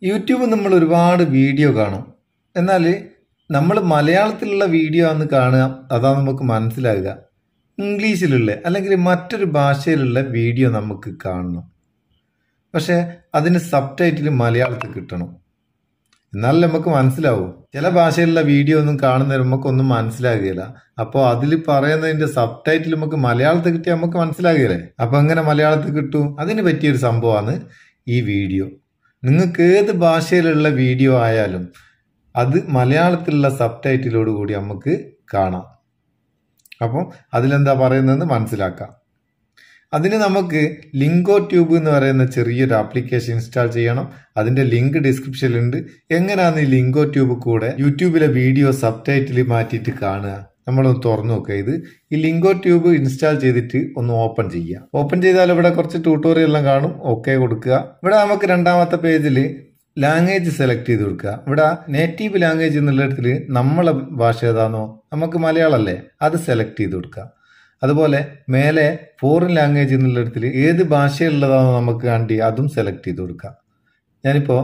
YouTube നമ്മൾ ഒരുപാട് video കാണും എന്നാൽ നമ്മൾ മലയാളത്തിലുള്ള വീഡിയോ ആണെന്ന് കാണുക അതാ നമുക്ക് മനസ്സിലാകുക ഇംഗ്ലീഷിലുള്ള അല്ലെങ്കിൽ മറ്റൊരു ഭാഷയിലുള്ള വീഡിയോ നമുക്ക് കാണണം പക്ഷെ അതിന് സബ് ടൈറ്റിൽ മലയാളത്തിൽ കിട്ടണം എന്നാലും നമുക്ക് മനസ്സിലാവും ചില ഭാഷയിലുള്ള വീഡിയോ ഒന്നും കാണുന്നവർ നമുക്കൊന്നും മനസ്സിലാകുകയില്ല അപ്പോൾ അതിൽ പറയുന്നതിന്റെ സബ് ടൈറ്റിൽ നമുക്ക് മലയാളത്തിൽ കിട്ടിയാൽ നമുക്ക് മനസ്സിലാകുകയില്ലേ അപ്പൊ എങ്ങനെ മലയാളത്തിൽ കിട്ടും അതിന് പറ്റിയൊരു സംഭവമാണ് ഈ വീഡിയോ നിങ്ങൾക്ക് ഏത് ഭാഷയിലുള്ള വീഡിയോ ആയാലും അത് മലയാളത്തിലുള്ള സബ് ടൈറ്റിലോട് കൂടി നമുക്ക് കാണാം അപ്പം അതിലെന്താ പറയുന്നതെന്ന് മനസ്സിലാക്കാം അതിന് നമുക്ക് ലിങ്കോ ട്യൂബ് എന്ന് പറയുന്ന ചെറിയൊരു ആപ്ലിക്കേഷൻ ഇൻസ്റ്റാൾ ചെയ്യണം അതിന്റെ ലിങ്ക് ഡിസ്ക്രിപ്ഷനിലുണ്ട് എങ്ങനെയാണ് ഈ ലിങ്കോ ട്യൂബ് കൂടെ യൂട്യൂബിലെ വീഡിയോ സബ് ടൈറ്റിൽ മാറ്റിയിട്ട് കാണുക നമ്മളൊന്ന് തുറന്നു നോക്കുക ഇത് ഈ ലിങ്കോ ട്യൂബ് ഇൻസ്റ്റാൾ ചെയ്തിട്ട് ഒന്ന് ഓപ്പൺ ചെയ്യുക ഓപ്പൺ ചെയ്താൽ ഇവിടെ കുറച്ച് ട്യൂട്ടോറിയൽ എല്ലാം കാണും ഓക്കെ കൊടുക്കുക ഇവിടെ നമുക്ക് രണ്ടാമത്തെ പേജിൽ ലാംഗ്വേജ് സെലക്ട് ചെയ്ത് കൊടുക്കുക ഇവിടെ നേറ്റീവ് ലാംഗ്വേജ് എന്നുള്ളിടത്തിൽ നമ്മളെ ഭാഷ ഏതാണോ നമുക്ക് മലയാളമല്ലേ അത് സെലക്ട് ചെയ്ത് കൊടുക്കുക അതുപോലെ മേലെ ഫോറിൻ ലാംഗ്വേജ് എന്നുള്ളിടത്തിൽ ഏത് ഭാഷയുള്ളതാണോ നമുക്ക് കണ്ടി അതും സെലക്ട് ചെയ്ത് കൊടുക്കുക ഞാനിപ്പോൾ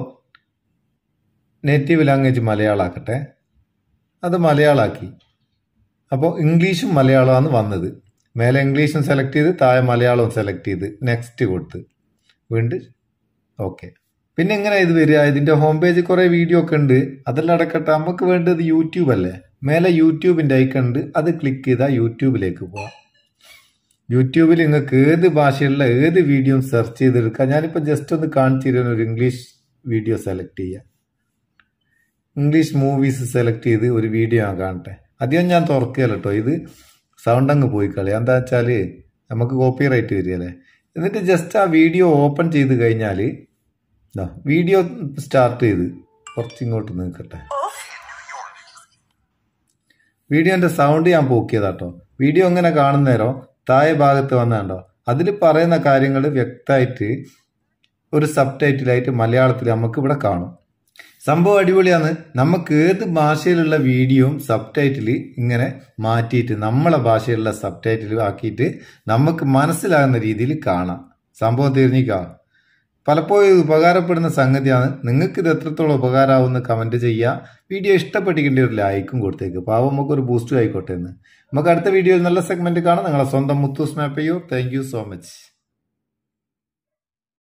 നേറ്റീവ് ലാംഗ്വേജ് മലയാളമാക്കട്ടെ അത് മലയാളമാക്കി അപ്പോൾ ഇംഗ്ലീഷും മലയാളമാണ് വന്നത് മേലെ ഇംഗ്ലീഷും സെലക്ട് ചെയ്ത് താഴെ മലയാളവും സെലക്ട് ചെയ്ത് നെക്സ്റ്റ് കൊടുത്ത് വീണ്ടും ഓക്കെ പിന്നെ എങ്ങനെ ഇത് വരിക ഇതിന്റെ ഹോം പേജ് കുറെ വീഡിയോ ഒക്കെ ഉണ്ട് അതെല്ലാം അടക്കട്ടെ നമുക്ക് വേണ്ടത് യൂട്യൂബ് അല്ലേ മേലെ യൂട്യൂബിന്റെ ഐക്കൺ ഉണ്ട് അത് ക്ലിക്ക് ചെയ്താൽ യൂട്യൂബിലേക്ക് പോവാം യൂട്യൂബിൽ നിങ്ങൾക്ക് ഏത് ഭാഷയിലുള്ള ഏത് വീഡിയോ സെർച്ച് ചെയ്തെടുക്കാം ഞാനിപ്പോൾ ജസ്റ്റ് ഒന്ന് കാണിച്ചു തരുന്ന ഒരു ഇംഗ്ലീഷ് വീഡിയോ സെലക്ട് ചെയ്യുക ഇംഗ്ലീഷ് മൂവീസ് സെലക്ട് ചെയ്ത് ഒരു വീഡിയോ ഞാൻ കാണട്ടെ അധികം ഞാൻ തുറക്കുകയല്ല കേട്ടോ ഇത് സൗണ്ട് അങ്ങ് പോയി കളി എന്താ വെച്ചാൽ നമുക്ക് കോപ്പി റൈറ്റ് വരികയല്ലേ എന്നിട്ട് ജസ്റ്റ് ആ വീഡിയോ ഓപ്പൺ ചെയ്ത് കഴിഞ്ഞാൽ വീഡിയോ സ്റ്റാർട്ട് ചെയ്ത് കുറച്ചിങ്ങോട്ട് നിൽക്കട്ടെ വീഡിയോന്റെ സൗണ്ട് ഞാൻ പോക്കിയതാട്ടോ വീഡിയോ ഇങ്ങനെ കാണുന്നേരം താഴെ ഭാഗത്ത് വന്നാണ്ടോ അതിൽ പറയുന്ന കാര്യങ്ങൾ വ്യക്തമായിട്ട് ഒരു സബ് ടൈറ്റിലായിട്ട് മലയാളത്തിൽ നമുക്ക് ഇവിടെ കാണും സംഭവം അടിപൊളിയാണ് നമുക്ക് ഏത് ഭാഷയിലുള്ള വീഡിയോയും സബ് ടൈറ്റിൽ ഇങ്ങനെ മാറ്റിയിട്ട് നമ്മളെ ഭാഷയിലുള്ള സബ് ടൈറ്റിൽ ആക്കിയിട്ട് നമുക്ക് മനസ്സിലാകുന്ന രീതിയിൽ കാണാം സംഭവം തീർന്നിക്കാം പലപ്പോഴും ഇത് ഉപകാരപ്പെടുന്ന സംഗതിയാണ് നിങ്ങൾക്ക് ഇത് എത്രത്തോളം ഉപകാരമാവുന്ന കമന്റ് ചെയ്യുക വീഡിയോ ഇഷ്ടപ്പെട്ടിക്കേണ്ട ഒരു ലൈക്കും കൊടുത്തേക്ക് പാവം നമുക്ക് ഒരു ബൂസ്റ്റ് ആയിക്കോട്ടെ എന്ന് നമുക്ക് അടുത്ത വീഡിയോയിൽ നല്ല സെഗ്മെന്റ് കാണാം നിങ്ങളെ സ്വന്തം മുത്തൂസ് മാപ്പ് ചെയ്യൂ താങ്ക് സോ മച്ച്